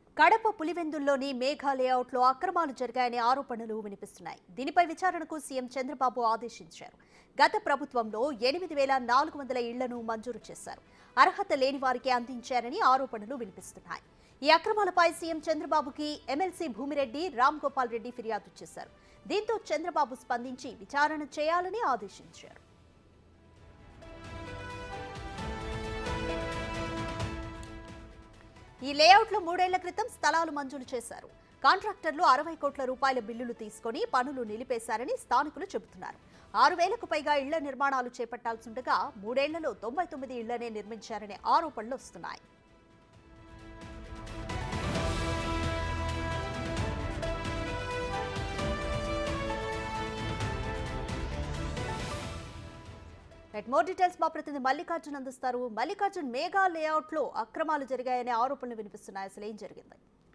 కడప పులివెందుల్లోని మేఘా లేఅవుట్లో అక్రమాలు జరిగాయనే ఆరోపణలు వినిపిస్తున్నాయి దీనిపై విచారణకు సీఎం చంద్రబాబు ఆదేశించారు గత ప్రభుత్వంలో ఎనిమిది వేల నాలుగు వందల ఇళ్లను మంజూరు చేశారు అర్హత లేని వారికి అందించారని ఆరోపణలు వినిపిస్తున్నాయి ఈ అక్రమాలపై సీఎం చంద్రబాబుకి ఎమ్మెల్సీ భూమిరెడ్డి రామ్ గోపాల్ రెడ్డి ఫిర్యాదు చేశారు దీంతో చంద్రబాబు స్పందించి విచారణ చేయాలని ఆదేశించారు ఈ లేఅవుట్లో మూడేళ్ల క్రితం స్థలాలు మంజూరు చేశారు కాంట్రాక్టర్లు అరవై కోట్ల రూపాయల బిల్లులు తీసుకొని పనులు నిలిపేశారని స్థానికులు చెబుతున్నారు ఆరు వేలకు పైగా ఇళ్ల నిర్మాణాలు చేపట్టాల్సిండగా మూడేళ్లలో తొంభై తొమ్మిది ఇళ్లనే నిర్మించారనే ఆరోపణలు వస్తున్నాయి రైట్ మోర్ డీటెయిల్స్ మా ప్రతినిధి మల్లికార్జున్ అందిస్తారు మల్లికార్జున్ మేఘా లేఅవుట్ లో అక్రమాలు జరిగాయనే ఆరోపణలు వినిపిస్తున్నాయి అసలు ఏం జరిగింది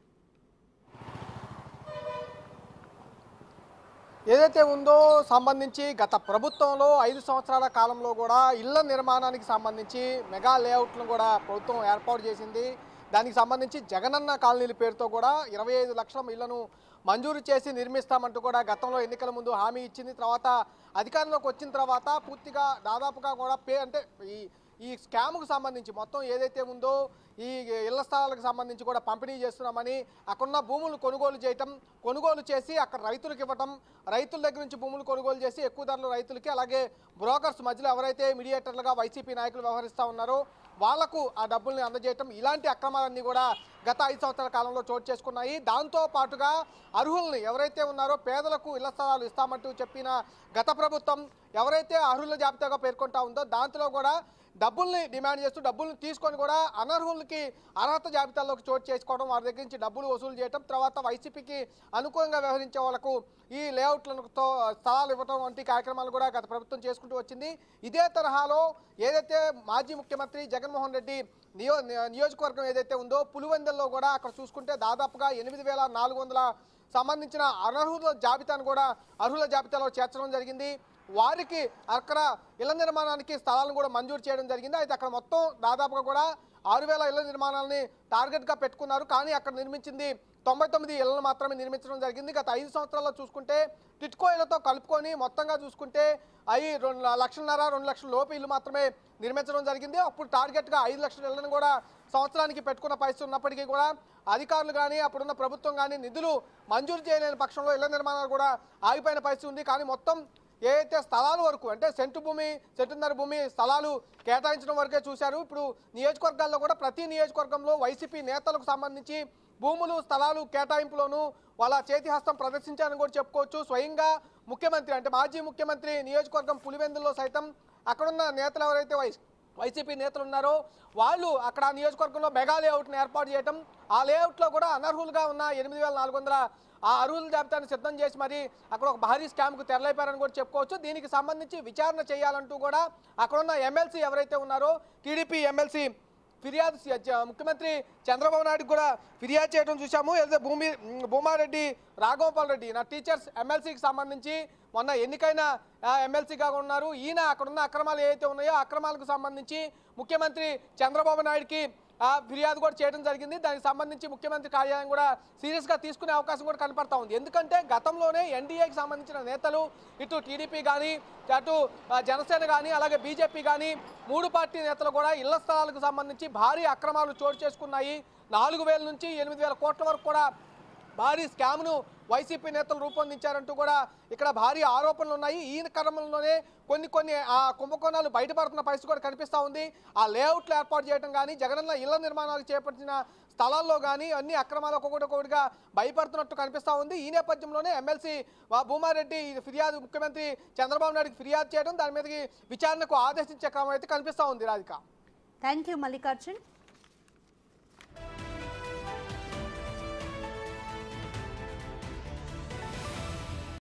ఏదైతే ఉందో సంబంధించి గత ప్రభుత్వంలో ఐదు సంవత్సరాల కాలంలో కూడా ఇళ్ల నిర్మాణానికి సంబంధించి మెగా లేఅవుట్లను కూడా ప్రభుత్వం ఏర్పాటు చేసింది దానికి సంబంధించి జగనన్న కాలనీల పేరుతో కూడా ఇరవై ఐదు లక్షల ఇళ్లను మంజూరు చేసి నిర్మిస్తామంటూ కూడా గతంలో ఎన్నికల ముందు హామీ ఇచ్చింది తర్వాత అధికారంలోకి వచ్చిన తర్వాత పూర్తిగా దాదాపుగా కూడా పే అంటే ఈ ఈ స్కామ్కు సంబంధించి మొత్తం ఏదైతే ఉందో ఈ ఇళ్ల స్థలాలకు సంబంధించి కూడా పంపిణీ చేస్తున్నామని అక్కడున్న భూములు కొనుగోలు చేయటం కొనుగోలు చేసి అక్కడ రైతులకు ఇవ్వటం రైతుల దగ్గర నుంచి భూములు కొనుగోలు చేసి ఎక్కువ ధరలు రైతులకి అలాగే బ్రోకర్స్ మధ్యలో ఎవరైతే మీడియేటర్లుగా వైసీపీ నాయకులు వ్యవహరిస్తూ ఉన్నారో వాళ్లకు ఆ డబ్బుల్ని అందజేయటం ఇలాంటి అక్రమాలన్నీ కూడా గత ఐదు సంవత్సరాల కాలంలో చోటు చేసుకున్నాయి దాంతో పాటుగా అర్హుల్ని ఎవరైతే ఉన్నారో పేదలకు ఇళ్ల స్థలాలు ఇస్తామంటూ చెప్పిన గత ప్రభుత్వం ఎవరైతే అర్హుల జాబితాగా పేర్కొంటా ఉందో దాంట్లో కూడా డబ్బుల్ని డిమాండ్ చేస్తూ డబ్బుల్ని తీసుకొని కూడా అనర్హులకి అర్హత జాబితాలోకి చోటు చేసుకోవడం వారి దగ్గర నుంచి డబ్బులు వసూలు చేయడం తర్వాత వైసీపీకి అనుకూలంగా వ్యవహరించే వాళ్ళకు ఈ లేఅవుట్లతో స్థలాలు ఇవ్వడం వంటి కార్యక్రమాలు కూడా గత ప్రభుత్వం చేసుకుంటూ వచ్చింది ఇదే తరహాలో ఏదైతే మాజీ ముఖ్యమంత్రి జగన్మోహన్ రెడ్డి నియో నియోజకవర్గం ఏదైతే ఉందో పులివెందల్లో కూడా అక్కడ చూసుకుంటే దాదాపుగా ఎనిమిది వేల నాలుగు వందల సంబంధించిన అనర్హుల జాబితాను కూడా అర్హుల జాబితాలో చేర్చడం జరిగింది వారికి అక్కడ ఇళ్ల నిర్మాణానికి స్థలాలను కూడా మంజూరు చేయడం జరిగింది అయితే అక్కడ మొత్తం దాదాపుగా కూడా ఆరు వేల ఇళ్ల నిర్మాణాలని టార్గెట్గా పెట్టుకున్నారు కానీ అక్కడ నిర్మించింది తొంభై తొమ్మిది ఇళ్లను మాత్రమే నిర్మించడం జరిగింది గత ఐదు సంవత్సరాల్లో చూసుకుంటే టిట్కో ఇళ్లతో కలుపుకొని మొత్తంగా చూసుకుంటే అవి రెండు లక్షలన్నర రెండు లక్షల లోపు ఇల్లు మాత్రమే నిర్మించడం జరిగింది అప్పుడు టార్గెట్గా ఐదు లక్షల ఇళ్లను కూడా సంవత్సరానికి పెట్టుకున్న పరిస్థితి ఉన్నప్పటికీ కూడా అధికారులు కానీ అప్పుడున్న ప్రభుత్వం కానీ నిధులు మంజూరు చేయలేని పక్షంలో ఇళ్ల నిర్మాణాలు కూడా ఆగిపోయిన పరిస్థితి ఉంది కానీ మొత్తం ఏదైతే స్థలాల వరకు అంటే సెంటు భూమి సెంటున్నర భూమి స్థలాలు కేటాయించడం వరకే చూశారు ఇప్పుడు నియోజకవర్గాల్లో కూడా ప్రతి నియోజకవర్గంలో వైసీపీ నేతలకు సంబంధించి భూములు స్థలాలు కేటాయింపులోనూ వాళ్ళ చేతి హస్తం ప్రదర్శించారని కూడా చెప్పుకోవచ్చు స్వయంగా ముఖ్యమంత్రి అంటే మాజీ ముఖ్యమంత్రి నియోజకవర్గం పులివెందుల్లో సైతం అక్కడున్న నేతలు ఎవరైతే వైస్ వైసీపీ నేతలు ఉన్నారో వాళ్ళు అక్కడ ఆ నియోజకవర్గంలో మెగా లేఅవుట్ని ఏర్పాటు చేయడం ఆ లేఅవుట్లో కూడా అనర్హులుగా ఉన్న ఎనిమిది వేల నాలుగు వందల ఆ అర్హుల జాబితాను సిద్ధం చేసి మరి అక్కడ ఒక భారీ స్కామ్కు తెరలేపారని కూడా చెప్పుకోవచ్చు దీనికి సంబంధించి విచారణ చేయాలంటూ కూడా అక్కడున్న ఎమ్మెల్సీ ఎవరైతే ఉన్నారో టీడీపీ ఎమ్మెల్సీ ఫిర్యాదు చే- చ- ముఖ్యమంత్రి చంద్రబాబు నాయుడు కూడా ఫిర్యాదు చేయడం చూసాము ఏదైతే భూమి ఉమ్, భూమారెడ్డి రాఘగోపాల్ రెడ్డి నా టీచర్స్ ఎమ్మెల్సీకి సంబంధించి మొన్న ఎన్నికైన ఆ, ఎమ్మెల్సీగా ఉన్నారు ఈయన అక్కడున్న అక్రమాలు ఏవైతే ఉన్నాయో ఆ అక్రమాలకు సంబంధించి ముఖ్యమంత్రి చంద్రబాబు నాయుడుకి ఆ, ఫిర్యాదు కూడా చేయడం జరిగింది దానికి సంబంధించి ముఖ్యమంత్రి కార్యాలయం కూడా సీరియస్గా తీసుకునే అవకాశం కూడా కనపడతా ఉంది ఎందుకంటే గతంలోనే ఎన్డీఏకి సంబంధించిన నేతలు ఇటు టీడీపీ కానీ అటు ఆ, జనసేన కానీ అలాగే బీజేపీ కానీ మూడు పార్టీ నేతలు కూడా ఇళ్ల స్థలాలకు సంబంధించి భారీ అక్రమాలు చోటు చేసుకున్నాయి నాలుగు వేల నుంచి ఎనిమిది వేల కోట్ల వరకు కూడా భారీ స్కామ్ను వైసీపీ నేతలు రూపొందించారంటూ కూడా ఇక్కడ భారీ ఆరోపణలు ఉన్నాయి ఈ క్రమంలోనే కొన్ని కొన్ని ఆ కుంభకోణాలు బయటపడుతున్న పరిస్థితి కూడా కనిపిస్తూ ఉంది ఆ లేఅవుట్లు ఏర్పాటు చేయడం కానీ జగనన్న ఇళ్ల నిర్మాణాలు చేపట్టిన స్థలాల్లో కానీ అన్ని అక్రమాలు ఒక్కొక్కటి ఒక్కొక్కటిగా భయపడుతున్నట్టు కనిపిస్తూ ఉంది ఈ నేపథ్యంలోనే ఎమ్మెల్సీ భూమారెడ్డి ఈ ఫిర్యాదు ముఖ్యమంత్రి చంద్రబాబు నాయుడుకి ఫిర్యాదు చేయడం దాని మీదకి విచారణకు ఆదేశించే క్రమం అయితే కనిపిస్తూ ఉంది రాధిక థ్యాంక్ యూ మల్లికార్జున్